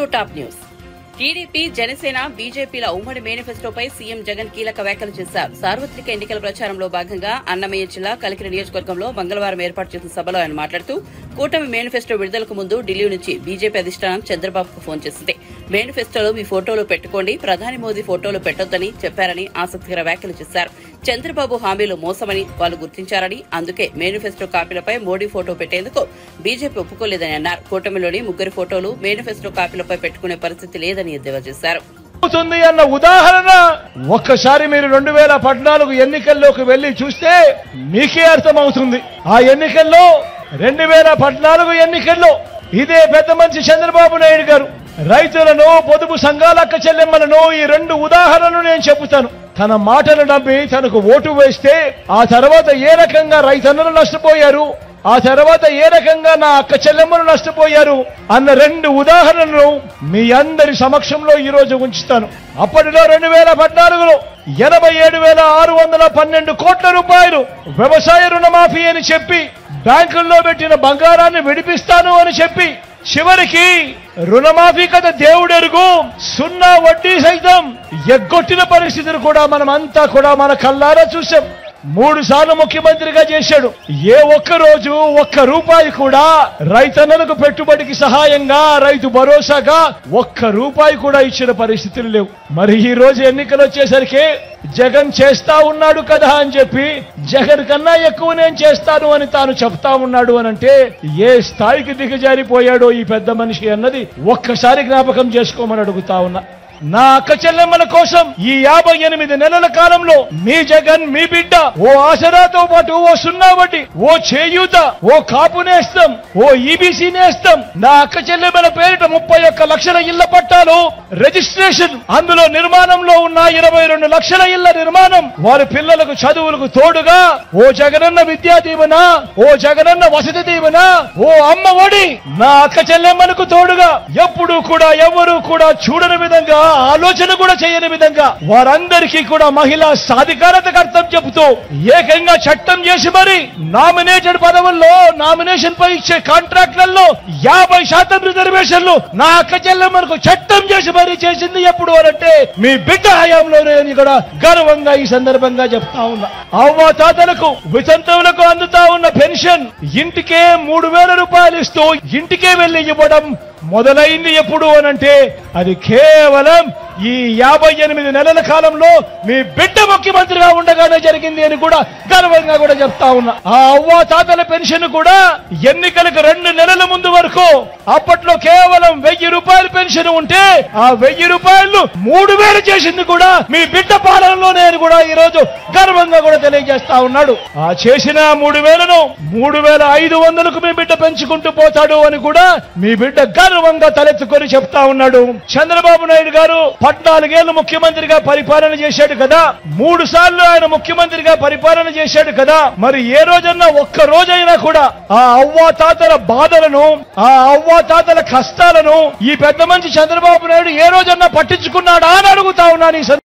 Top news TDP Janasena బీజేపీల ఉమ్మడి మేనిఫెస్టోపై సీఎం జగన్ కీలక వ్యాఖ్యలు చేశారు సార్వత్రిక ఎన్నికల ప్రచారంలో భాగంగా అన్నమయ్య జిల్లా కలికిరి నియోజకవర్గంలో మంగళవారం ఏర్పాటు చేసిన సభలో ఆయన మాట్లాడుతూ కూటమి మేనిఫెస్టో విడుదలకు ముందు ఢిల్లీ నుంచి బీజేపీ అధిష్టానం చంద్రబాబుకు ఫోన్ చేసింది మేనిఫెస్టోలో మీ ఫోటోలు పెట్టుకోండి ప్రధాని మోదీ ఫోటోలు పెట్టొద్దని చెప్పారని ఆసక్తికర వ్యాఖ్యలు చేశారు చంద్రబాబు హామీలు మోసమని వాళ్ళు గుర్తించారని అందుకే మేనిఫెస్టో కాపీలపై మోడీ ఫోటో పెట్టేందుకు బీజేపీ ఒప్పుకోలేదని అన్నారు కూటమిలోని ముగ్గురి ఫోటోలు మేనిఫెస్టో కాపీలపై పెట్టుకునే పరిస్థితి లేదని ఎద్దేవా చేశారు అవుతుంది అన్న ఉదాహరణ ఒక్కసారి మీరు రెండు వేల పద్నాలుగు ఎన్నికల్లోకి వెళ్లి చూస్తే మీకే అర్థమవుతుంది ఆ ఎన్నికల్లో రెండు వేల పద్నాలుగు ఎన్నికల్లో ఇదే పెద్ద మనిషి చంద్రబాబు నాయుడు గారు రైతులను పొదుపు సంఘాల అక్క చెల్లెమ్మలను ఈ రెండు ఉదాహరణలు నేను చెబుతాను తన మాటలు నమ్మి తనకు ఓటు వేస్తే ఆ తర్వాత ఏ రకంగా రైతన్నలు నష్టపోయారు ఆ తర్వాత ఏ రకంగా నా అక్క చెల్లెమ్మలు నష్టపోయారు అన్న రెండు ఉదాహరణలు మీ అందరి సమక్షంలో ఈ రోజు ఉంచుతాను అప్పటిలో రెండు వేల పద్నాలుగులో ఎనభై ఏడు వేల ఆరు వందల పన్నెండు కోట్ల రూపాయలు వ్యవసాయ రుణమాఫీ అని చెప్పి బ్యాంకుల్లో పెట్టిన బంగారాన్ని విడిపిస్తాను అని చెప్పి చివరికి రుణమాఫీ కథ దేవుడెరుగు సున్నా వడ్డీ సైతం ఎగ్గొట్టిన పరిస్థితిని కూడా మనం అంతా కూడా మన కల్లారా చూసాం మూడు సార్లు ముఖ్యమంత్రిగా చేశాడు ఏ ఒక్క రోజు ఒక్క రూపాయి కూడా రైతన్నలకు పెట్టుబడికి సహాయంగా రైతు భరోసాగా ఒక్క రూపాయి కూడా ఇచ్చిన పరిస్థితులు లేవు మరి ఈ రోజు ఎన్నికలు వచ్చేసరికి జగన్ చేస్తా ఉన్నాడు కదా అని చెప్పి జగన్ కన్నా ఎక్కువ నేను చేస్తాను అని తాను చెప్తా ఉన్నాడు అని అంటే ఏ స్థాయికి దిగజారిపోయాడో ఈ పెద్ద మనిషి అన్నది ఒక్కసారి జ్ఞాపకం చేసుకోమని అడుగుతా ఉన్నా నా అక్క చెల్లెమ్మల కోసం ఈ యాభై ఎనిమిది నెలల కాలంలో మీ జగన్ మీ బిడ్డ ఓ ఆసరాతో పాటు ఓ సున్నా వడ్డీ ఓ చేయూత ఓ కాపు నేస్తం ఓ ఈబీసీ నేస్తం నా అక్క చెల్లెమ్మల పేరిట ముప్పై ఒక్క లక్షల ఇళ్ల పట్టాలు రిజిస్ట్రేషన్ అందులో నిర్మాణంలో ఉన్న ఇరవై రెండు లక్షల ఇళ్ల నిర్మాణం వారి పిల్లలకు చదువులకు తోడుగా ఓ జగనన్న విద్యా దీవెన ఓ జగనన్న వసతి దీవెన ఓ అమ్మ ఒడి నా అక్క చెల్లెమ్మలకు తోడుగా ఎప్పుడు కూడా ఎవరు కూడా చూడని విధంగా ఆలోచన కూడా చేయని విధంగా వారందరికీ కూడా మహిళా సాధికారతకు అర్థం చెబుతూ ఏకంగా చట్టం చేసి మరి నామినేటెడ్ పదవుల్లో నామినేషన్ పై ఇచ్చే కాంట్రాక్ట్లలో యాభై శాతం రిజర్వేషన్లు నా అక్క చెల్లెమ్మలకు చట్టం చేసి మరీ చేసింది ఎప్పుడు అనంటే మీ బిడ్డ హయాంలోనే అని కూడా గర్వంగా ఈ సందర్భంగా చెప్తా ఉన్నా అవ్వ తాతలకు వితంతువులకు అందుతా ఉన్న పెన్షన్ ఇంటికే మూడు వేల రూపాయలు ఇస్తూ ఇంటికే వెళ్లి ఇవ్వడం మొదలైంది ఎప్పుడు అనంటే అది కేవలం ఈ యాభై ఎనిమిది నెలల కాలంలో మీ బిడ్డ ముఖ్యమంత్రిగా ఉండగానే జరిగింది అని కూడా గర్వంగా కూడా చెప్తా ఉన్నా ఆ అవ్వ తాతల పెన్షన్ కూడా ఎన్నికలకు రెండు నెలల ముందు వరకు అప్పట్లో కేవలం వెయ్యి రూపాయల పెన్షన్ ఉంటే ఆ వెయ్యి రూపాయలు మూడు వేలు చేసింది కూడా మీ బిడ్డ పాలనలోనే అని కూడా ఈ రోజు గర్వంగా కూడా తెలియజేస్తా ఉన్నాడు ఆ చేసిన మూడు వేలను మూడు వేల ఐదు వందలకు మీ బిడ్డ పెంచుకుంటూ పోతాడు అని కూడా మీ బిడ్డ గర్వంగా తలెత్తుకొని చెప్తా ఉన్నాడు చంద్రబాబు నాయుడు గారు పద్నాలుగేళ్లు ముఖ్యమంత్రిగా పరిపాలన చేశాడు కదా మూడు సార్లు ఆయన ముఖ్యమంత్రిగా పరిపాలన చేశాడు కదా మరి ఏ రోజన్నా ఒక్క రోజైనా కూడా ఆ అవ్వా తాతల బాధలను ఆ అవ్వా తాతల కష్టాలను ఈ పెద్ద మంచి చంద్రబాబు నాయుడు ఏ రోజన్నా పట్టించుకున్నాడా అని అడుగుతా ఉన్నాను ఈ సందర్భంగా.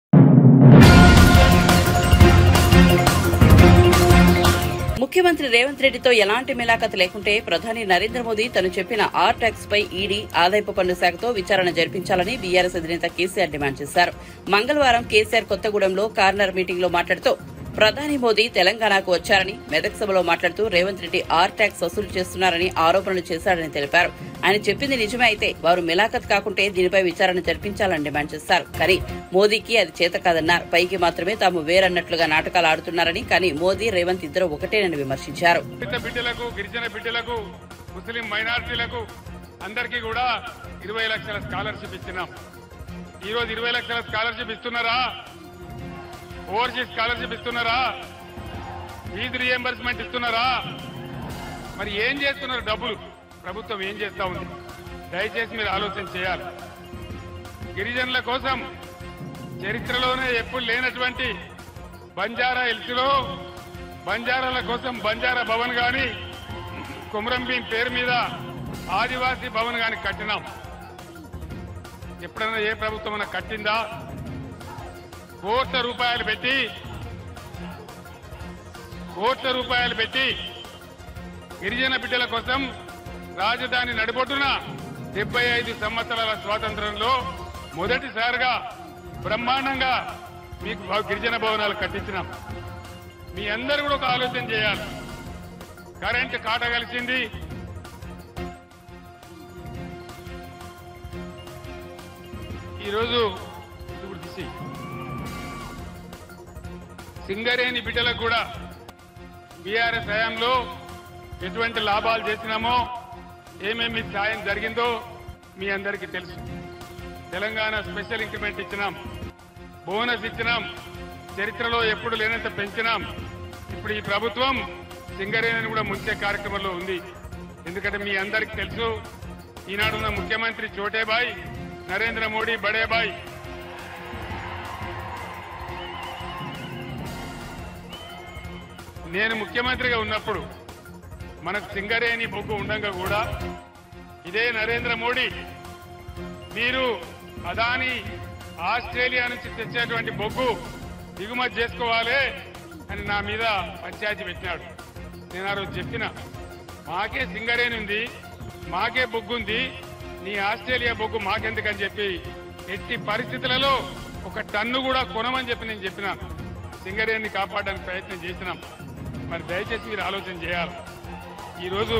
ముఖ్యమంత్రి రేవంత్ రెడ్డితో ఎలాంటి మిలాఖత్ లేకుంటే ప్రధాని నరేంద్ర మోదీ తను చెప్పిన ఆర్ ట్యాక్స్ పై ఈడీ ఆదాయపు పన్ను శాఖతో విచారణ జరిపించాలని బీఆర్ఎస్ అధినేత కేసీఆర్ డిమాండ్ చేశారు మంగళవారం కేసీఆర్ కొత్తగూడెంలో కార్నర్ మీటింగ్ లో మాట్లాడుతూ ప్రధాని మోదీ తెలంగాణకు వచ్చారని మెదక్ సభలో మాట్లాడుతూ రేవంత్ రెడ్డి ఆర్ ట్యాక్స్ వసూలు చేస్తున్నారని ఆరోపణలు చేశారని తెలిపారు ఆయన చెప్పింది నిజమే అయితే వారు మిలాఖత్ కాకుంటే దీనిపై విచారణ జరిపించాలని డిమాండ్ చేశారు కానీ మోదీకి అది చేత కాదన్నారు పైకి మాత్రమే తాము వేరన్నట్లుగా నాటకాలు ఆడుతున్నారని కానీ మోదీ రేవంత్ ఇద్దరు ఒకటేనని విమర్శించారు దళిత బిడ్డలకు గిరిజన బిడ్డలకు ముస్లిం మైనారిటీలకు అందరికీ కూడా ఇరవై లక్షల స్కాలర్షిప్ ఇచ్చినాం ఈరోజు ఇరవై లక్షల స్కాలర్షిప్ ఇస్తున్నారా ఓవర్సీస్ స్కాలర్షిప్ ఇస్తున్నారా ఫీజు రియంబర్స్మెంట్ ఇస్తున్నారా మరి ఏం చేస్తున్నారు డబ్బులు ప్రభుత్వం ఏం చేస్తా ఉంది దయచేసి మీరు ఆలోచన చేయాలి గిరిజనుల కోసం చరిత్రలోనే ఎప్పుడు లేనటువంటి బంజారా హిల్స్లో బంజారాల కోసం బంజారా భవన్ గాని కుమరం భీం పేరు మీద ఆదివాసీ భవన్ గాని కట్టినాం ఎప్పుడైనా ఏ ప్రభుత్వం అయినా కట్టిందా కోట్ల రూపాయలు పెట్టి కోట్ల రూపాయలు పెట్టి గిరిజన బిడ్డల కోసం రాజధాని నడిబొడ్డున డెబ్బై ఐదు సంవత్సరాల స్వాతంత్రంలో మొదటిసారిగా బ్రహ్మాండంగా మీకు భవ- గిరిజన భవనాలు కట్టించినాం మీ అందరూ కూడా ఒక ఆలోచన చేయాలి కరెంట్ కాట కలిసింది ఈరోజు ఇప్పుడు తీసి సింగరేణి బిడ్డలకు కూడా బీఆర్ఎస్ హయాంలో ఎటువంటి లాభాలు చేసినామో ఏమేమి సాయం జరిగిందో మీ అందరికీ తెలుసు తెలంగాణ స్పెషల్ ఇంక్రిమెంట్ ఇచ్చినాం బోనస్ ఇచ్చినాం చరిత్రలో ఎప్పుడు లేనంత పెంచినాం ఇప్పుడు ఈ ప్రభుత్వం సింగరేణిని కూడా ముంచే కార్యక్రమంలో ఉంది ఎందుకంటే మీ అందరికీ తెలుసు ఈనాడున్న ముఖ్యమంత్రి చోటేబాయ్ నరేంద్ర మోడీ బడేబాయ్ నేను ముఖ్యమంత్రిగా ఉన్నప్పుడు మనకు సింగరేణి బొగ్గు ఉండగా కూడా ఇదే నరేంద్ర మోడీ మీరు అదాని ఆస్ట్రేలియా నుంచి తెచ్చేటువంటి బొగ్గు దిగుమతి చేసుకోవాలి అని నా మీద పంచాయతీ పెట్టినాడు నేను ఆ రోజు చెప్పిన మాకే సింగరేణి ఉంది మాకే బొగ్గు ఉంది నీ ఆస్ట్రేలియా బొగ్గు మాకెందుకని చెప్పి ఎట్టి పరిస్థితులలో ఒక టన్ను కూడా కొనమని చెప్పి నేను చెప్పిన సింగరేణిని కాపాడడానికి ప్రయత్నం చేసినాం మరి దయచేసి మీరు ఆలోచన చేయాలి ఈరోజు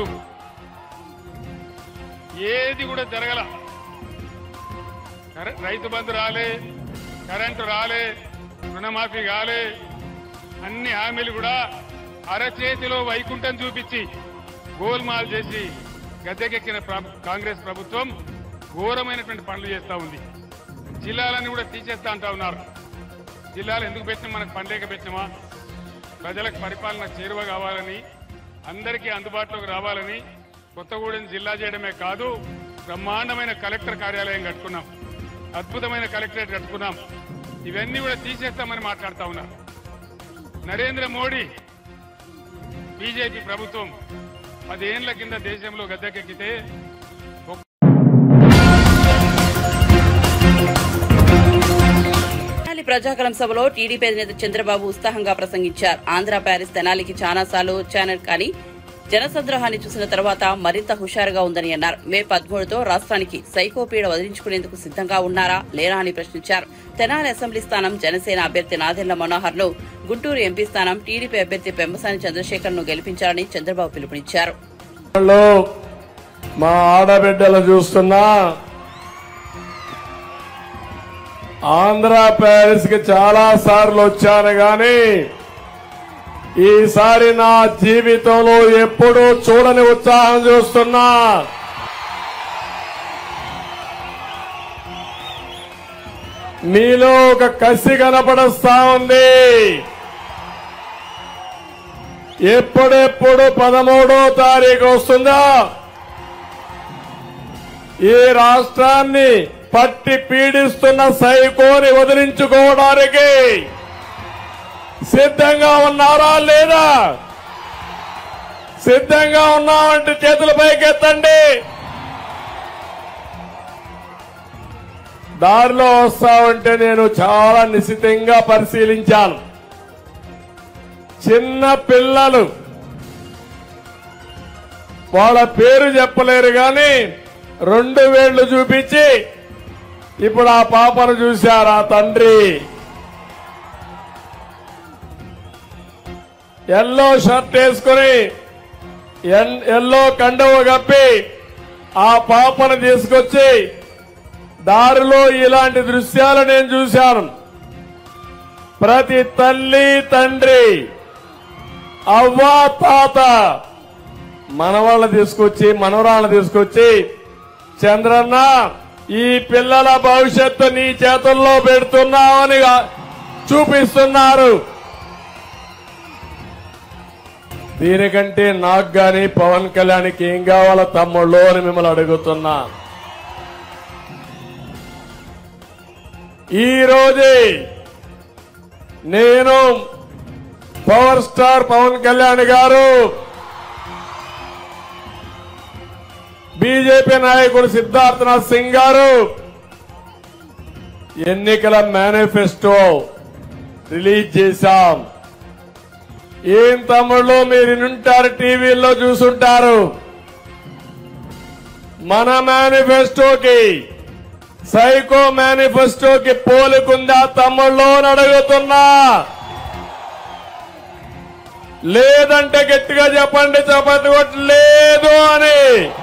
ఏది కూడా జరగల కర- రైతు బంధు రాలే కరెంటు రాలే రుణమాఫీ కాలే అన్ని హామీలు కూడా అరచేతిలో వైకుంఠం చూపించి గోల్మాల్ చేసి గద్దెకెక్కిన ప్ర- కాంగ్రెస్ ప్రభుత్వం ఘోరమైనటువంటి పనులు చేస్తా ఉంది జిల్లాలన్నీ కూడా తీసేస్తా అంటా ఉన్నారు జిల్లాలు ఎందుకు పెట్టినా మనకు పనిలేక పెట్టినామా ప్రజలకు పరిపాలన చేరువ కావాలని అందరికీ అందుబాటులోకి రావాలని కొత్తగూడెం జిల్లా చేయడమే కాదు బ్రహ్మాండమైన కలెక్టర్ కార్యాలయం కట్టుకున్నాం అద్భుతమైన కలెక్టరేట్ కట్టుకున్నాం ఇవన్నీ కూడా తీసేస్తామని మాట్లాడుతా ఉన్నారు నరేంద్ర మోడీ బీజేపీ ప్రభుత్వం పదేళ్ల కింద దేశంలో గద్దెకెక్కితే తెనాలి ప్రజాగలం సభలో టీడీపీ అధినేత చంద్రబాబు ఉత్సాహంగా ప్రసంగించారు ఆంధ్ర ప్యారిస్ తెనాలికి చాలాసార్లు వచ్చాను కానీ జనసంద్రోహాన్ని చూసిన తర్వాత మరింత హుషారుగా ఉందని అన్నారు మే పదమూడుతో రాష్ట్రానికి సైకోపీడ వదిలించుకునేందుకు సిద్ధంగా ఉన్నారా లేరా అని ప్రశ్నించారు తెనాలి అసెంబ్లీ స్థానం జనసేన అభ్యర్థి నాదెళ్ల మనోహర్ ను గుంటూరు ఎంపీ స్థానం టీడీపీ అభ్యర్థి పెమ్మసాని చంద్రశేఖర్ ను గెలిపించాలని చంద్రబాబు పిలుపునిచ్చారు లో మా ఆడబిడ్డలు చూస్తున్నా ఆంధ్ర ప్యారిస్ కి చాలా సార్లు వచ్చాను గాని ఈసారి నా జీవితంలో ఎప్పుడూ చూడని ఉత్సాహం చూస్తున్నా మీలో ఒక కసి కనపడస్తా ఉంది ఎప్పుడెప్పుడు పదమూడో తారీఖు వస్తుందా ఈ రాష్ట్రాన్ని పట్టి పీడిస్తున్న సైకోని వదిలించుకోవడానికి సిద్ధంగా ఉన్నారా లేదా సిద్ధంగా ఉన్నామంటే చేతుల పైకెత్తండి దారిలో వస్తా ఉంటే నేను చాలా నిశితంగా పరిశీలించాను చిన్న పిల్లలు వాళ్ళ పేరు చెప్పలేరు గాని రెండు వేళ్లు చూపించి ఇప్పుడు ఆ పాపను చూశారు ఆ తండ్రి ఎల్లో షర్ట్ వేసుకుని ఎన్- ఎల్లో కండవ కప్పి ఆ పాపను తీసుకొచ్చి దారిలో ఇలాంటి దృశ్యాలు నేను చూశాను ప్రతి తల్లి తండ్రి అవ్వ తాత మనవాళ్ళ తీసుకొచ్చి మనవరాళ్ళ తీసుకొచ్చి చంద్రన్న ఈ పిల్లల భవిష్యత్తు నీ చేతుల్లో పెడుతున్నామని చూపిస్తున్నారు దీనికంటే నాకు గాని పవన్ కళ్యాణ్కి ఏం కావాలో తమ్ముళ్ళు అని మిమ్మల్ని అడుగుతున్నా ఈ రోజే నేను పవర్ స్టార్ పవన్ కళ్యాణ్ గారు బీజేపీ నాయకుడు సిద్ధార్థనాథ్ సింగ్ గారు ఎన్నికల మేనిఫెస్టో రిలీజ్ చేశాం ఏం తమ్ముళ్ళు మీరు వినుంటారు టీవీల్లో చూసుంటారు మన మేనిఫెస్టోకి సైకో మేనిఫెస్టోకి పోలికుందా తమ్ముళ్ళు అని అడుగుతున్నా లేదంటే గట్టిగా చెప్పండి చెప్పండి కొట్టి లేదు అని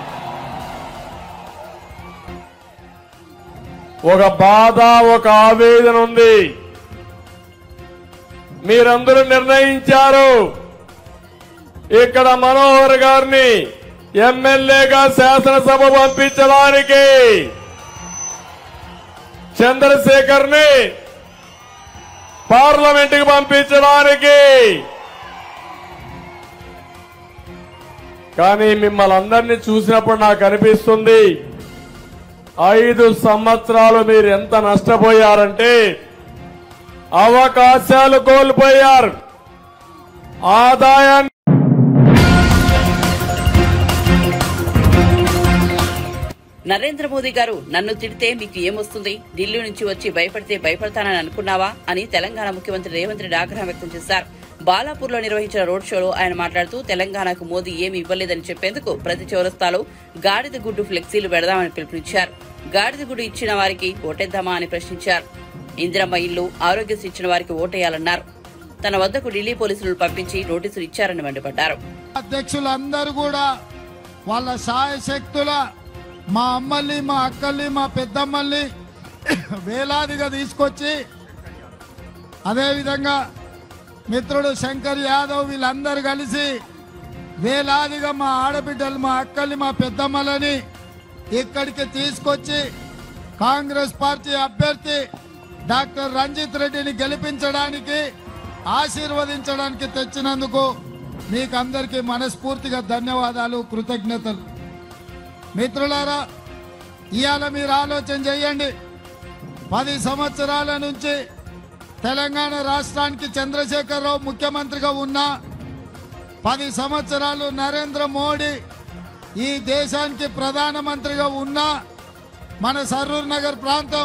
ఒక బాధ ఒక ఆవేదన ఉంది మీరందరూ నిర్ణయించారు ఇక్కడ మనోహర్ గారిని ఎమ్మెల్యేగా శాసనసభ పంపించడానికి చంద్రశేఖర్ ని పార్లమెంట్ కి పంపించడానికి కానీ మిమ్మల్ని అందరినీ చూసినప్పుడు నాకు అనిపిస్తుంది ఐదు సంవత్సరాలు మీరు ఎంత నష్టపోయారంటే అవకాశాలు కోల్పోయారు ఆదాయాన్ని నరేంద్ర మోదీ గారు నన్ను తిడితే మీకు ఏమొస్తుంది ఢిల్లీ నుంచి వచ్చి భయపడితే భయపడతానని అనుకున్నావా అని తెలంగాణ ముఖ్యమంత్రి రేవంత్ రెడ్డి ఆగ్రహం వ్యక్తం చేశారు బాలాపూర్ లో నిర్వహించిన రోడ్ షోలో ఆయన మాట్లాడుతూ తెలంగాణకు మోదీ ఏమి ఇవ్వలేదని చెప్పేందుకు ప్రతి చౌరస్తాలో గాడిద గుడ్డు ఫ్లెక్సీలు పెడదామని పిలుపునిచ్చారు గాడిద గుడ్డు ఇచ్చిన వారికి ఓటేద్దామా అని ప్రశ్నించారు ఇందిరమ్మ ఇల్లు ఆరోగ్యశ్రీ ఇచ్చిన వారికి ఓటేయాలన్నారు తన వద్దకు ఢిల్లీ పోలీసులు పంపించి నోటీసులు ఇచ్చారని మండిపడ్డారు అధ్యక్షులందరూ కూడా వాళ్ళ శాయశక్తుల మా అమ్మల్ని మా అక్కల్ని మా పెద్దమ్మల్ని వేలాదిగా తీసుకొచ్చి అదేవిధంగా మిత్రుడు శంకర్ యాదవ్ వీళ్ళందరూ కలిసి వేలాదిగా మా ఆడబిడ్డలు మా అక్కల్ని మా పెద్దమ్మలని ఇక్కడికి తీసుకొచ్చి కాంగ్రెస్ పార్టీ అభ్యర్థి డాక్టర్ రంజిత్ రెడ్డిని గెలిపించడానికి ఆశీర్వదించడానికి తెచ్చినందుకు మీకు అందరికీ మనస్ఫూర్తిగా ధన్యవాదాలు కృతజ్ఞతలు మిత్రులారా ఇవాళ మీరు ఆలోచన చేయండి పది సంవత్సరాల నుంచి తెలంగాణ రాష్ట్రానికి చంద్రశేఖరరావు ముఖ్యమంత్రిగా ఉన్నా పది సంవత్సరాలు నరేంద్ర మోడీ ఈ దేశానికి ప్రధానమంత్రిగా ఉన్నా మన సరూర్ నగర్ ప్రాంతం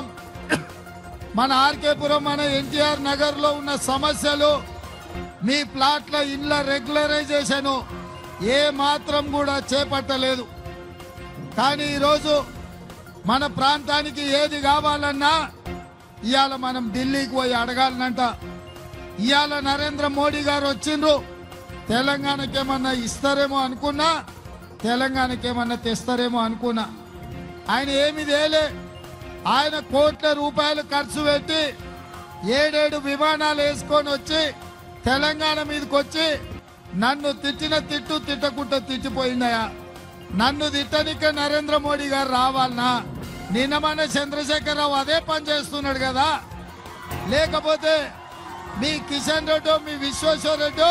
మన ఆర్కేపురం మన ఎన్టీఆర్ నగర్ లో ఉన్న సమస్యలు మీ ప్లాట్ల ఇళ్ల రెగ్యులరైజేషన్ ఏ మాత్రం కూడా చేపట్టలేదు కానీ ఈరోజు మన ప్రాంతానికి ఏది కావాలన్నా ఇవాళ మనం ఢిల్లీకి పోయి అడగాలనంట ఇవాళ నరేంద్ర మోడీ గారు వచ్చిండ్రు తెలంగాణకి ఏమన్నా ఇస్తారేమో అనుకున్నా తెలంగాణకి ఏమన్నా తెస్తారేమో అనుకున్నా ఆయన ఏమి తేలే ఆయన కోట్ల రూపాయలు ఖర్చు పెట్టి ఏడేడు విమానాలు వేసుకొని వచ్చి తెలంగాణ మీదకి వచ్చి నన్ను తిట్టిన తిట్టు తిట్టకుండా తిట్టిపోయిందయా నన్ను తిట్టనికే నరేంద్ర మోడీ గారు రావాలనా నిన్న మన చంద్రశేఖరరావు అదే పని చేస్తున్నాడు కదా లేకపోతే మీ కిషన్ రెడ్డి మీ విశ్వేశ్వర రెడ్డి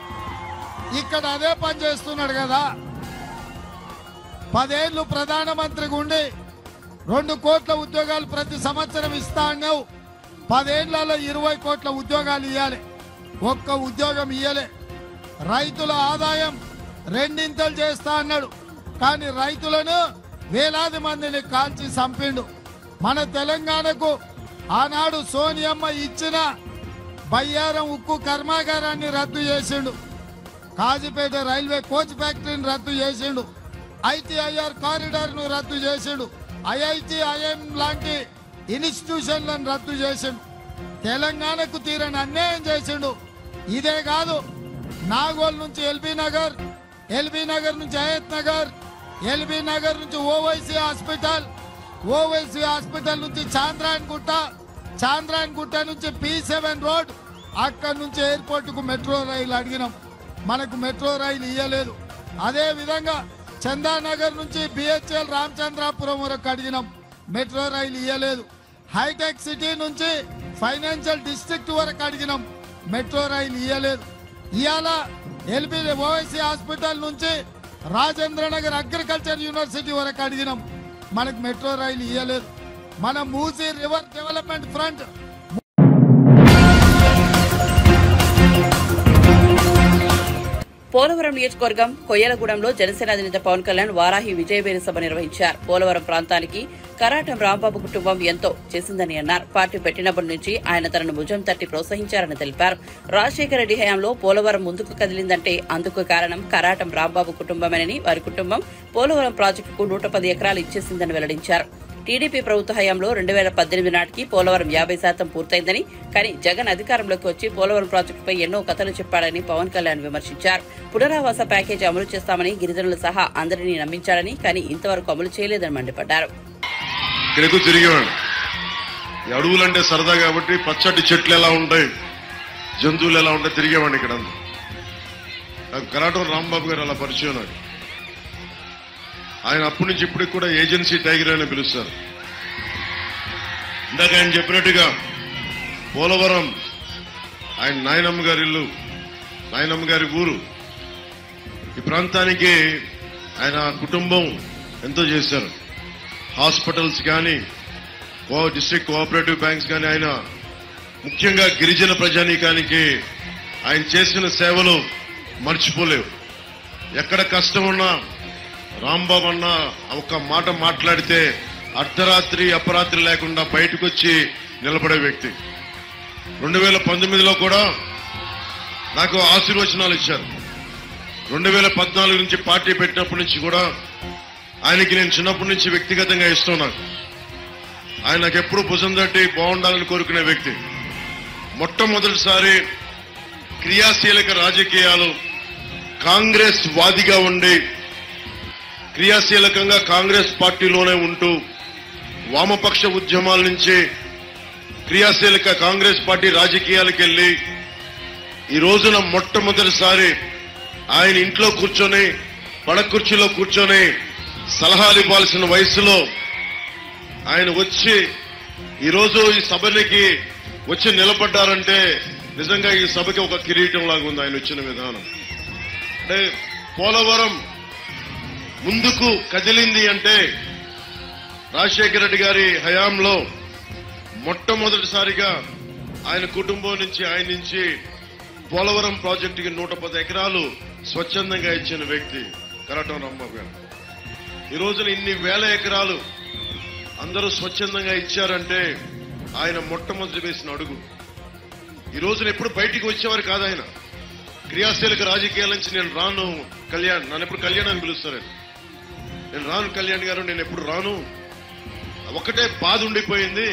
ఇక్కడ అదే పని చేస్తున్నాడు కదా పదేళ్లు ప్రధానమంత్రిగా ఉండి రెండు కోట్ల ఉద్యోగాలు ప్రతి సంవత్సరం ఇస్తా అన్నావు పదేళ్లలో ఇరవై కోట్ల ఉద్యోగాలు ఇవ్వాలి ఒక్క ఉద్యోగం ఇయ్యలే రైతుల ఆదాయం రెండింతలు చేస్తా అన్నాడు కానీ రైతులను వేలాది మందిని కాల్చి చంపిండు మన తెలంగాణకు ఆనాడు సోనియమ్మ ఇచ్చిన బయ్యారం ఉక్కు కర్మాగారాన్ని రద్దు చేసిండు కాజీపేట రైల్వే కోచ్ ఫ్యాక్టరీని రద్దు చేసిండు ఐటీఐఆర్ కారిడార్ ను రద్దు చేసిండు ఐఐటి ఐఎం లాంటి ఇన్స్టిట్యూషన్లను రద్దు చేసిండు తెలంగాణకు తీరని అన్యాయం చేసిండు ఇదే కాదు నాగోల్ నుంచి ఎల్బీ నగర్ ఎల్బీ నగర్ నుంచి అయత్ నగర్ ఎల్బీ నగర్ నుంచి ఓవైసీ హాస్పిటల్ ఓవైసీ హాస్పిటల్ నుంచి చాంద్రాయన్ గుట్ట చాంద్రాయన్ గుట్ట నుంచి పి సెవెన్ రోడ్ అక్కడి నుంచి ఎయిర్పోర్ట్ కు మెట్రో రైలు అడిగినాం మనకు మెట్రో రైలు ఇయ్యలేదు అదే విధంగా చందానగర్ నుంచి బిహెచ్ఎల్ రామచంద్రాపురం వరకు అడిగినాం మెట్రో రైలు ఇయ్యలేదు హైటెక్ సిటీ నుంచి ఫైనాన్షియల్ డిస్ట్రిక్ట్ వరకు అడిగినాం మెట్రో రైలు ఇయ్యలేదు ఇవాళ ఎల్బీ ఓవైసీ హాస్పిటల్ నుంచి రాజేంద్ర నగర్ అగ్రికల్చర్ యూనివర్సిటీ వరకు అడిగినాం మనకు మెట్రో రైలు ఇయ్యలేదు మన Musi river development front Polavaram నియోజకవర్గం కొయ్యలగూడెంలో జనసేన అధినేత పవన్ కళ్యాణ్ వారాహి విజయవేరి సభ నిర్వహించారు పోలవరం ప్రాంతానికి కరాటం రాంబాబు కుటుంబం ఎంతో చేసిందని అన్నారు పార్టీ పెట్టినప్పటి నుంచి ఆయన తనను భుజం తట్టి ప్రోత్సహించారని తెలిపారు రాజశేఖర రెడ్డి హయాంలో పోలవరం ముందుకు కదిలిందంటే అందుకు కారణం కరాటం రాంబాబు కుటుంబమేనని వారి కుటుంబం పోలవరం ప్రాజెక్టుకు నూట పది ఎకరాలు ఇచ్చేసిందని వెల్లడించారు టీడీపీ ప్రభుత్వ హయాంలో రెండు వేల పద్దెనిమిది నాటికి పోలవరం యాభై శాతం పూర్తయిందని కానీ జగన్ అధికారంలోకి వచ్చి పోలవరం ప్రాజెక్టుపై ఎన్నో కథలు చెప్పాడని పవన్ కళ్యాణ్ విమర్శించారు పునరావాస ప్యాకేజీ అమలు చేస్తామని గిరిజనులు సహా అందరినీ నమ్మించారని కానీ ఇంతవరకు అమలు చేయలేదని మండిపడ్డారు ఇక్కడకు తిరిగేవాడు ఈ అడవులంటే సరదా కాబట్టి పచ్చటి చెట్లు ఎలా ఉంటాయి జంతువులు ఎలా ఉంటాయి తిరిగేవాడిని ఇక్కడ నాకు కరాటం రాంబాబు గారు అలా పరిచయం నాకు ఆయన అప్పటి నుంచి ఇప్పటికి కూడా ఏజెన్సీ టైగర్ అని పిలుస్తారు ఇందాక ఆయన చెప్పినట్టుగా పోలవరం ఆయన నాయనమ్మ గారి ఇల్లు నాయనమ్మ గారి ఊరు ఈ ప్రాంతానికి ఆయన కుటుంబం ఎంతో చేశారు హాస్పిటల్స్ కానీ కో డిస్ట్రిక్ట్ కోఆపరేటివ్ బ్యాంక్స్ కానీ ఆయన ముఖ్యంగా గిరిజన ప్రజానీకానికి ఆయన చేసిన సేవలు మర్చిపోలేవు ఎక్కడ కష్టం ఉన్నా రాంబాబు అన్న ఒక మాట మాట్లాడితే అర్ధరాత్రి అపరాత్రి లేకుండా బయటకు వచ్చి నిలబడే వ్యక్తి రెండు వేల పంతొమ్మిదిలో కూడా నాకు ఆశీర్వచనాలు ఇచ్చారు రెండు వేల పద్నాలుగు నుంచి పార్టీ పెట్టినప్పటి నుంచి కూడా ఆయనకి నేను చిన్నప్పటి నుంచి వ్యక్తిగతంగా ఇష్టం నాకు ఆయన నాకు ఎప్పుడు భుజం తట్టి బాగుండాలని కోరుకునే వ్యక్తి మొట్టమొదటిసారి క్రియాశీలక రాజకీయాలు కాంగ్రెస్ వాదిగా ఉండి క్రియాశీలకంగా కాంగ్రెస్ పార్టీలోనే ఉంటూ వామపక్ష ఉద్యమాల నుంచి క్రియాశీలక కాంగ్రెస్ పార్టీ రాజకీయాలకు వెళ్లి ఈ రోజున మొట్టమొదటిసారి ఆయన ఇంట్లో కూర్చొని పడక కుర్చీలో కూర్చొని సలహాలు ఇవ్వాల్సిన వయసులో ఆయన వచ్చి ఈరోజు ఈ సభనికి వచ్చి నిలబడ్డారంటే నిజంగా ఈ సభకి ఒక కిరీటం లాగా ఉంది ఆయన వచ్చిన విధానం అంటే పోలవరం ముందుకు కదిలింది అంటే రాజశేఖర రెడ్డి గారి హయాంలో మొట్టమొదటిసారిగా ఆయన కుటుంబం నుంచి ఆయన నుంచి పోలవరం ప్రాజెక్టుకి నూట పది ఎకరాలు స్వచ్ఛందంగా ఇచ్చిన వ్యక్తి కరాటం రాంబాబు గారు ఈ రోజున ఇన్ని వేల ఎకరాలు అందరూ స్వచ్ఛందంగా ఇచ్చారంటే ఆయన మొట్టమొదటి వేసిన అడుగు ఈ రోజున ఎప్పుడు బయటికి వచ్చేవారు కాదు ఆయన క్రియాశీలక రాజకీయాల నుంచి నేను రాను కళ్యాణ్ నన్ను ఎప్పుడు కళ్యాణ్ అని పిలుస్తారు ఆయన. నేను రాను కళ్యాణ్ గారు నేను ఎప్పుడు రాను ఒకటే బాధ ఉండిపోయింది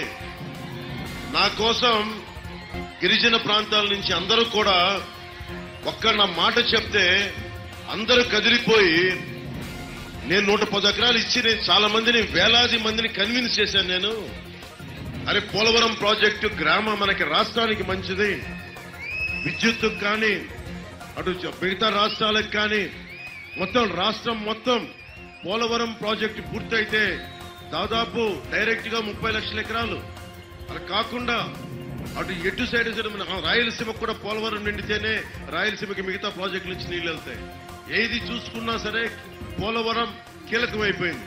నా కోసం గిరిజన ప్రాంతాల నుంచి అందరూ కూడా ఒక్క నా మాట చెప్తే అందరూ కదిలిపోయి నేను నూట పది ఎకరాలు ఇచ్చి నేను చాలా మందిని వేలాది మందిని కన్విన్స్ చేశాను నేను అరే పోలవరం ప్రాజెక్టు గ్రామం మనకి రాష్ట్రానికి మంచిది విద్యుత్తుకు కానీ అటు చ- మిగతా రాష్ట్రాలకు కానీ మొత్తం రాష్ట్రం మొత్తం పోలవరం ప్రాజెక్టు పూర్తయితే దాదాపు డైరెక్ట్ గా ముప్పై లక్షల ఎకరాలు అలా కాకుండా అటు ఎటు సైడ్ సైడ్ మన రాయలసీమకు కూడా పోలవరం నిండితేనే రాయలసీమకి మిగతా ప్రాజెక్టుల నుంచి నీళ్లు వెళ్తాయి ఏది చూసుకున్నా సరే పోలవరం కీలకమైపోయింది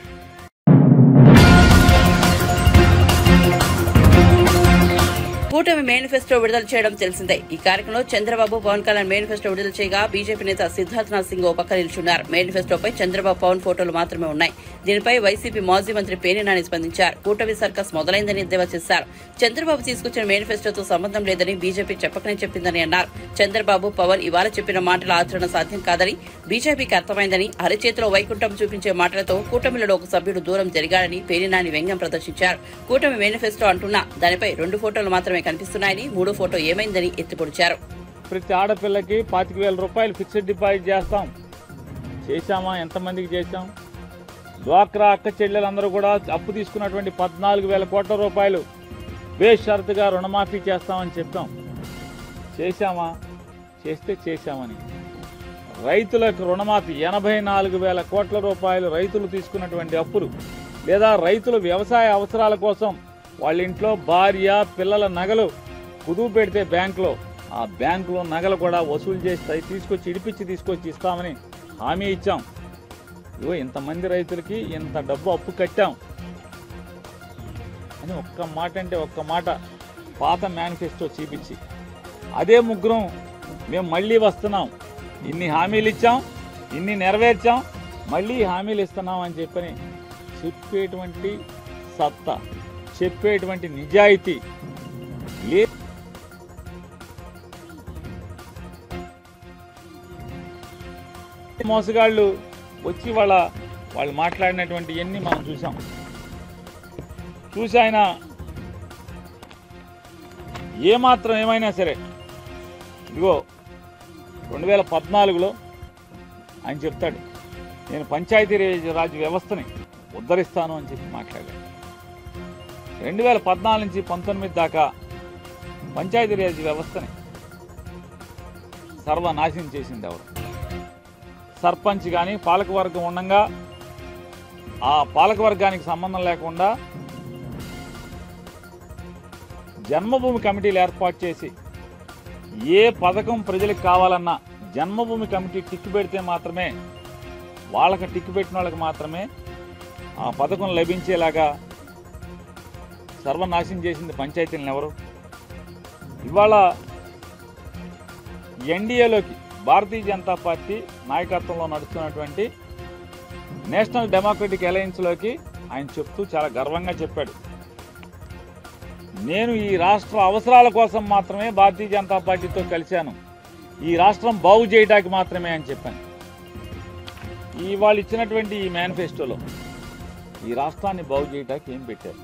కూటమి మేనిఫెస్టో విడుదల చేయడం తెలిసిందే ఈ కార్యక్రమంలో చంద్రబాబు పవన్ కళ్యాణ్ మేనిఫెస్టో విడుదల చేయగా బీజేపీ నేత సిద్ధార్థనాథ్ సింగ్ ఓ పక్క నిల్చున్నారు మేనిఫెస్టోపై చంద్రబాబు పవన్ ఫోటోలు మాత్రమే ఉన్నాయి దీనిపై వైసీపీ మాజీ మంత్రి పేర్ని స్పందించారు కూటమి సర్కస్ మొదలైందని ఎద్దేవా చేశారు చంద్రబాబు తీసుకొచ్చిన మేనిఫెస్టోతో సంబంధం లేదని బీజేపీ చెప్పకనే చెప్పిందని అన్నారు చంద్రబాబు పవన్ ఇవాళ చెప్పిన మాటల ఆచరణ సాధ్యం కాదని బీజేపీకి అర్థమైందని అరచేతిలో వైకుంఠం చూపించే మాటలతో కూటమిలో ఒక సభ్యుడు దూరం జరిగాడని పేరినాని వ్యంగ్యం ప్రదర్శించారు కూటమి మేనిఫెస్టో అంటున్నా దానిపై రెండు ఫోటోలు మాత్రమే కనిపిస్తున్నాయని మూడో ఫోటో ఏమైందని ఎత్తిపొడిచారు ప్రతి ఆడపిల్లకి పాతిక వేల రూపాయలు ఫిక్స్డ్ డిపాజిట్ చేస్తాం చేశామా ఎంతమందికి చేశాం డ్వాక్రా అక్క చెల్లెలందరూ కూడా అప్పు తీసుకున్నటువంటి పద్నాలుగు వేల కోట్ల రూపాయలు బేషరతుగా రుణమాఫీ చేస్తామని చెప్పాం చేశామా చేస్తే చేశామని రైతులకు రుణమాఫీ ఎనభై నాలుగు వేల కోట్ల రూపాయలు రైతులు తీసుకున్నటువంటి అప్పులు లేదా రైతులు వ్యవసాయ అవసరాల కోసం వాళ్ళ ఇంట్లో భార్య పిల్లల నగలు కుదువు పెడితే బ్యాంకులో ఆ బ్యాంకులో నగలు కూడా వసూలు చేసి అవి తీసుకొచ్చి ఇడిపించి తీసుకొచ్చి ఇస్తామని హామీ ఇచ్చాం ఇగో ఇంతమంది రైతులకి ఇంత డబ్బు అప్పు కట్టాం అని ఒక్క మాట అంటే ఒక్క మాట పాత మేనిఫెస్టో చూపించి అదే ముగ్గురం మేము మళ్ళీ వస్తున్నాం ఇన్ని హామీలు ఇచ్చాం ఇన్ని నెరవేర్చాం మళ్ళీ హామీలు ఇస్తున్నాం అని చెప్పని చెప్పేటువంటి సత్తా చెప్పేటువంటి నిజాయితీ లే మోసగాళ్ళు వచ్చి వాళ్ళ వాళ్ళు మాట్లాడినటువంటి ఎన్ని మనం చూసాం చూసి ఆయన ఏమాత్రం ఏమైనా సరే ఇదిగో రెండు వేల పద్నాలుగులో ఆయన చెప్తాడు నేను పంచాయతీ రాజ్ వ్యవస్థని ఉద్ధరిస్తాను అని చెప్పి మాట్లాడాడు రెండు వేల పద్నాలుగు నుంచి పంతొమ్మిది దాకా పంచాయతీ రాజ్ వ్యవస్థని సర్వనాశనం చేసింది ఎవరు సర్పంచ్ కానీ పాలకవర్గం ఉండగా ఆ పాలకవర్గానికి సంబంధం లేకుండా జన్మభూమి కమిటీలు ఏర్పాటు చేసి ఏ పథకం ప్రజలకు కావాలన్నా జన్మభూమి కమిటీ టిక్కు పెడితే మాత్రమే వాళ్ళకి టిక్కు పెట్టిన వాళ్ళకి మాత్రమే ఆ పథకం లభించేలాగా సర్వనాశనం చేసింది పంచాయతీలను ఎవరు ఇవాళ ఎన్డీఏలోకి భారతీయ జనతా పార్టీ నాయకత్వంలో నడుస్తున్నటువంటి నేషనల్ డెమోక్రటిక్ అలయన్స్లోకి ఆయన చెప్తూ చాలా గర్వంగా చెప్పాడు నేను ఈ రాష్ట్ర అవసరాల కోసం మాత్రమే భారతీయ జనతా పార్టీతో కలిశాను ఈ రాష్ట్రం బాగు చేయడానికి మాత్రమే అని చెప్పాను ఈ వాళ్ళు ఇచ్చినటువంటి ఈ మేనిఫెస్టోలో ఈ రాష్ట్రాన్ని బాగు చేయడానికి ఏం పెట్టారు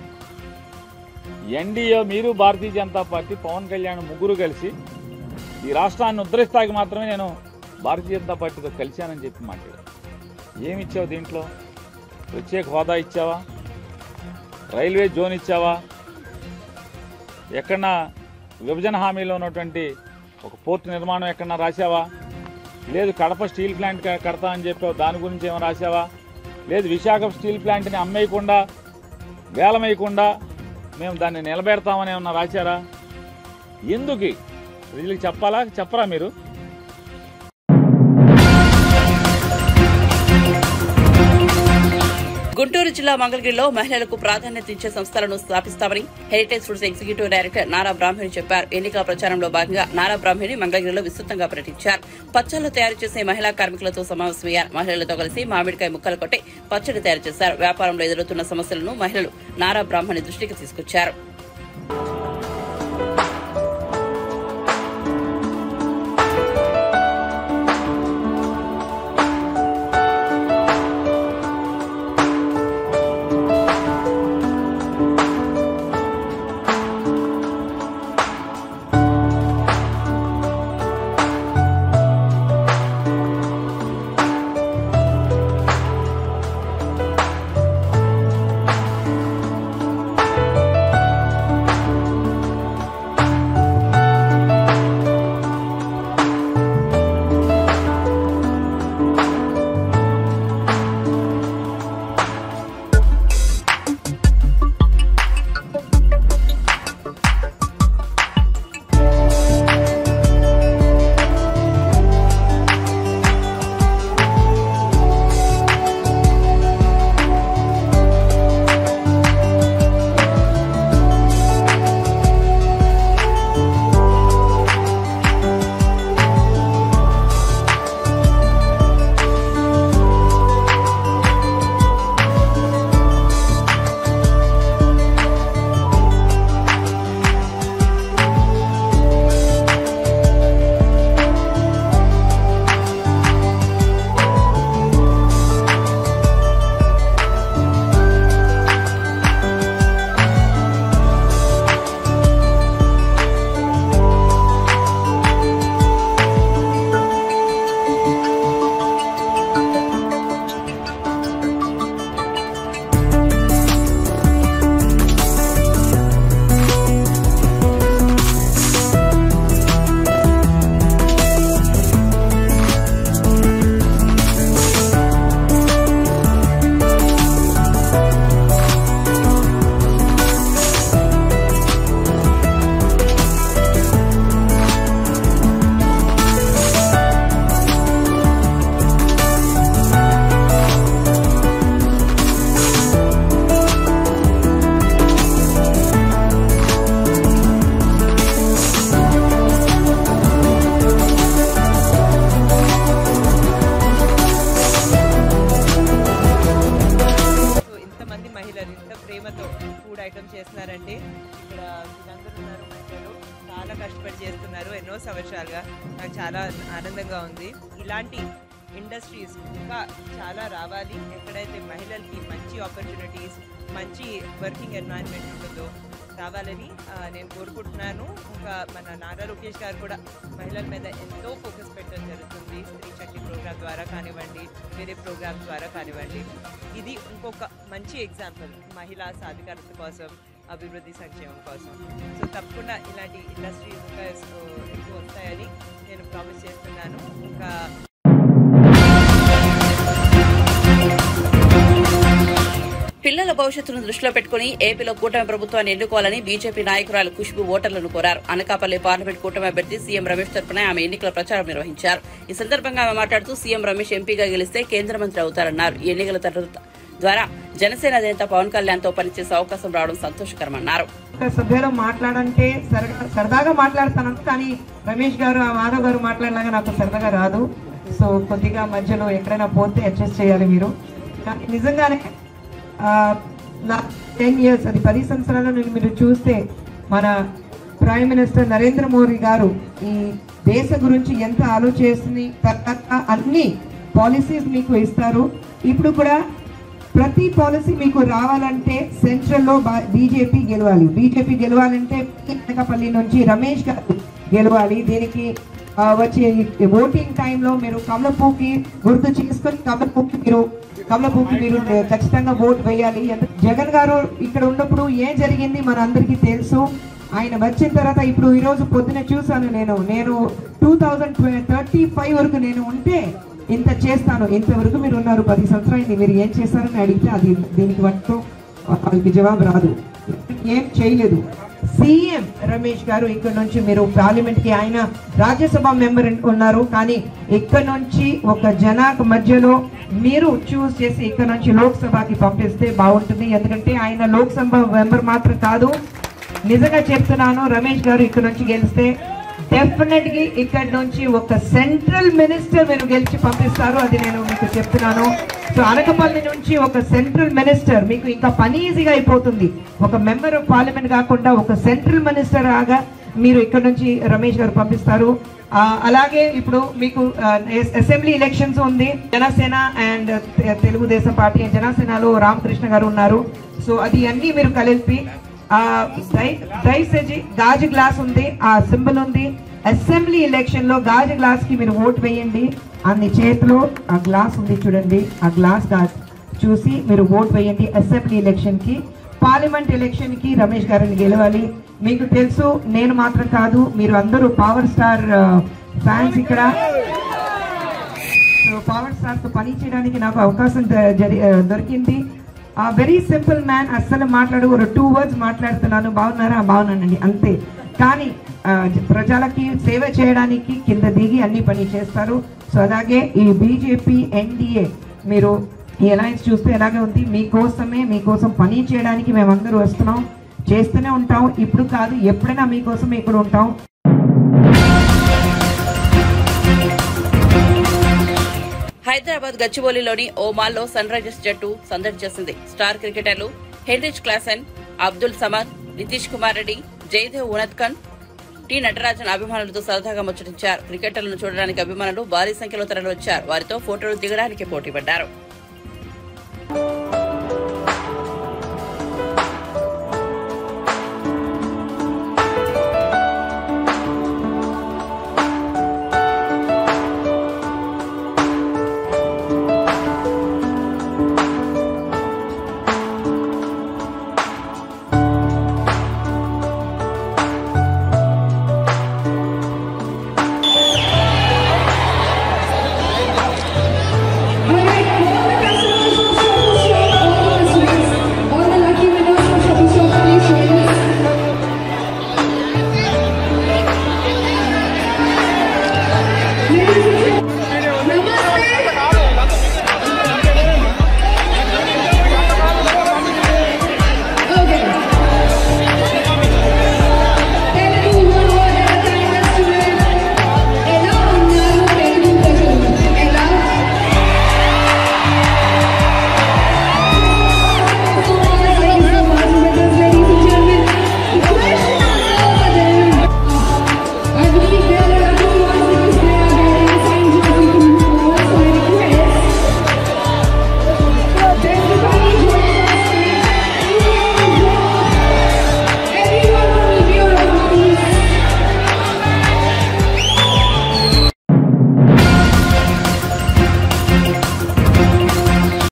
ఎన్డీఏ మీరు భారతీయ జనతా పార్టీ పవన్ కళ్యాణ్ ముగ్గురు కలిసి ఈ రాష్ట్రాన్ని ఉద్ధరిస్తానికి మాత్రమే నేను భారతీయ జనతా పార్టీతో కలిశానని చెప్పి మాట్లాడాను ఏమి ఇచ్చావు దీంట్లో ప్రత్యేక హోదా ఇచ్చావా రైల్వే జోన్ ఇచ్చావా ఎక్కడన్నా విభజన హామీలో ఉన్నటువంటి ఒక పోర్టు నిర్మాణం ఎక్కడన్నా రాశావా లేదు కడప స్టీల్ ప్లాంట్ క- కడతా అని చెప్పావు దాని గురించి ఏమైనా రాశావా లేదు విశాఖ స్టీల్ ప్లాంట్ని అమ్మేయకుండా వేలమేయకుండా మేము దాన్ని నిలబెడతామని ఏమన్నా రాశారా ఎందుకు ప్రజలకు చెప్పాలా చెప్పరా మీరు గుంటూరు జిల్లా మంగళగిరిలో మహిళలకు ప్రాధాన్యత ఇచ్చే సంస్థలను స్థాపిస్తామని Heritage Foods executive director Nara Brahmani చెప్పారు ఎన్నికల ప్రచారంలో భాగంగా నారా బ్రాహ్మణి మంగళగిరిలో విస్తృతంగా పర్యటించారు పచ్చళ్లు తయారు చేసే మహిళా కార్మికులతో సమావేశమయ్యారు మహిళలతో కలిసి మామిడికాయ ముక్కలు కొట్టి పచ్చడి తయారు చేశారు వ్యాపారంలో ఎదురవుతున్న సమస్యలను మహిళలు నారా బ్రాహ్మణి దృష్టికి తీసుకొచ్చారు వెల్కమ్ చేస్తున్నారంటే ఇక్కడ వీళ్ళందరూ ఉన్నారు మహిళలు చాలా కష్టపడి చేస్తున్నారు ఎన్నో సంవత్సరాలుగా నాకు చాలా ఆనందంగా ఉంది ఇలాంటి ఇండస్ట్రీస్ ఇంకా చాలా రావాలి ఎక్కడైతే మహిళలకి మంచి ఆపర్చునిటీస్ మంచి వర్కింగ్ ఎన్వైరన్మెంట్ ఉంటుందో రావాలని ఆ, నేను కోరుకుంటున్నాను ఇంకా మన నారా లోకేష్ గారు కూడా మహిళల మీద ఎంతో ఫోకస్ పెట్టడం జరుగుతుంది స్త్రీ శక్తి ప్రోగ్రామ్ ద్వారా కానివ్వండి వేరే ప్రోగ్రామ్స్ ద్వారా కానివ్వండి ఇది ఇంకొక మంచి ఎగ్జాంపుల్ మహిళా సాధికారత కోసం అభివృద్ధి సంక్షేమం కోసం సో తప్పకుండా ఇలాంటి ఇండస్ట్రీస్ ఇంకా ఎక్కువ వస్తాయని నేను ప్రామిస్ చేస్తున్నాను ఇంకా పిల్లల భవిష్యత్తును దృష్టిలో పెట్టుకుని ఏపీలో కూటమి ప్రభుత్వాన్ని ఎన్నుకోవాలని బీజేపీ నాయకురాలు ఖుష్బు ఓటర్లను కోరారు అనకాపల్లి పార్లమెంట్ కూటమి అభ్యర్థి సీఎం రమేష్ తరపున ఆమె ఎన్నికల ప్రచారం నిర్వహించారు ఈ సందర్భంగా ఆమె మాట్లాడుతూ సీఎం రమేష్ ఎంపీగా గెలిస్తే కేంద్ర మంత్రి అవుతారన్నారు ఈ ఎన్నికల తర్వాత ద్వారా జనసేన అధినేత పవన్ కళ్యాణ్ తో పనిచేసే అవకాశం రావడం సంతోషకరమన్నారు ఒక సభ్యులు మాట్లాడంటే సరదా సరదాగా మాట్లాడతాను కానీ రమేష్ గారు ఆ మాధవ్ గారు మాట్లాడలాగా నాకు సరదాగా రాదు సో కొద్దిగా మధ్యలో ఎక్కడైనా పోతే అడ్జస్ట్ చేయాలి మీరు కానీ నిజంగానే టెన్ ఇయర్స్ అది పది సంవత్సరాల నుండి మీరు చూస్తే మన ప్రైమ్ మినిస్టర్ నరేంద్ర మోడీ గారు ఈ దేశ గురించి ఎంత ఆలోచిస్తుంది తర్వాత అన్ని పాలసీస్ మీకు ఇస్తారు ఇప్పుడు కూడా ప్రతి పాలసీ మీకు రావాలంటే సెంట్రల్ లో బీజేపీ గెలవాలి బీజేపీ గెలవాలంటే అనకాపల్లి నుంచి రమేష్ గారు గెలవాలి దీనికి ఆ, వచ్చే ఓటింగ్ టైంలో మీరు కమలపూకి గుర్తు చేసుకొని కమలపూకి మీరు కమలపూకి మీరు ఖచ్చితంగా ఓట్ వేయాలి ఎందు- జగన్ గారు ఇక్కడ ఉన్నప్పుడు ఏం జరిగింది మన అందరికీ తెలుసు ఆయన వచ్చిన తర్వాత ఇప్పుడు ఈ రోజు పొద్దున చూసాను నేను నేను టూ థౌజండ్ థర్టీ ఫైవ్ వరకు నేను ఉంటే ఇంత చేస్తాను ఇంతవరకు మీరు ఉన్నారు పది సంవత్సరాలు మీరు ఏం చేస్తారని అడిగితే అది దీనికి మటుకు వాళ్ళకి జవాబు రాదు ఏం చేయలేదు సీఎం రమేష్ గారు ఇక్కడ నుంచి మీరు పార్లమెంట్ కి ఆయన రాజ్యసభ మెంబర్ ఉన్నారు కానీ ఇక్కడ నుంచి ఒక జనాకు మధ్యలో మీరు చూస్ చేసి ఇక్కడ నుంచి లోక్సభకి పంపిస్తే బాగుంటుంది ఎందుకంటే ఆయన లోక్సభ మెంబర్ మాత్రం కాదు నిజంగా చెప్తున్నాను రమేష్ గారు ఇక్కడ నుంచి గెలిస్తే డెఫినెట్ గా ఇక్కడ నుంచి ఒక సెంట్రల్ మినిస్టర్ మీరు గెలిచి పంపిస్తారు అది నేను మీకు చెప్తున్నాను సో అనకపల్లి నుంచి ఒక సెంట్రల్ మినిస్టర్ మీకు ఇంకా పని ఈజీగా అయిపోతుంది ఒక మెంబర్ ఆఫ్ పార్లమెంట్ కాకుండా ఒక సెంట్రల్ మినిస్టర్ ఆగా మీరు ఇక్కడ నుంచి రమేష్ గారు పంపిస్తారు ఆ, అలాగే ఇప్పుడు మీకు అసెంబ్లీ ఎలక్షన్స్ ఉంది జనసేన అండ్ తెలుగుదేశం పార్టీ జనసేనలో రామకృష్ణ గారు ఉన్నారు సో అది అన్ని మీరు కలిపి ఆ దై- దయచేసి గాజు గ్లాస్ ఉంది ఆ సింబల్ ఉంది అసెంబ్లీ ఎలక్షన్ లో గాజు గ్లాస్ కి మీరు ఓటు వేయండి అన్ని చేతిలో ఆ గ్లాస్ ఉంది చూడండి ఆ గ్లాస్ గా- చూసి మీరు ఓట్ వేయండి అసెంబ్లీ ఎలక్షన్ కి పార్లమెంట్ ఎలక్షన్ కి రమేష్ గారిని గెలవాలి మీకు తెలుసు నేను మాత్రం కాదు మీరు అందరూ పవర్ స్టార్ ఫ్యాన్స్ ఇక్కడ సో పవర్ స్టార్ తో పని చేయడానికి నాకు అవకాశం ద- జరి- ఆ, దొరికింది వెరీ సింపుల్ మ్యాన్ అస్సలు మాట్లాడు ఒక టూ వర్డ్స్ మాట్లాడుతున్నాను బాగున్నారా బాగున్నానండి అంతే కానీ ఆ, జ- ప్రజలకి సేవ చేయడానికి కింద దిగి అన్ని పని చేస్తారు సో అలాగే ఈ బీజేపీ ఎన్డీఏ మీరు ఈ అలయన్స్ చూస్తే ఎలాగే ఉంది మీకోసమే మీకోసం పని చేయడానికి మేమందరూ వస్తున్నాం చేస్తూనే ఉంటాం ఇప్పుడు కాదు ఎప్పుడైనా మీకోసం ఇక్కడ ఉంటాం హైదరాబాద్ గచ్చిబౌలిలోని ఓ మాల్లో సన్ రైజర్స్ జట్టు సందడి చేసింది స్టార్ క్రికెటర్లు Heinrich Klaasen Abdul Samad Nitish Kumar Reddy Jaydev Unadkat T Natarajan అభిమానులతో సరదాగా ముచ్చటించారు క్రికెటర్లను చూడడానికి అభిమానులు భారీ సంఖ్యలో తరలివచ్చారు వారితో ఫోటోలు దిగడానికి పోటీ పడ్డారు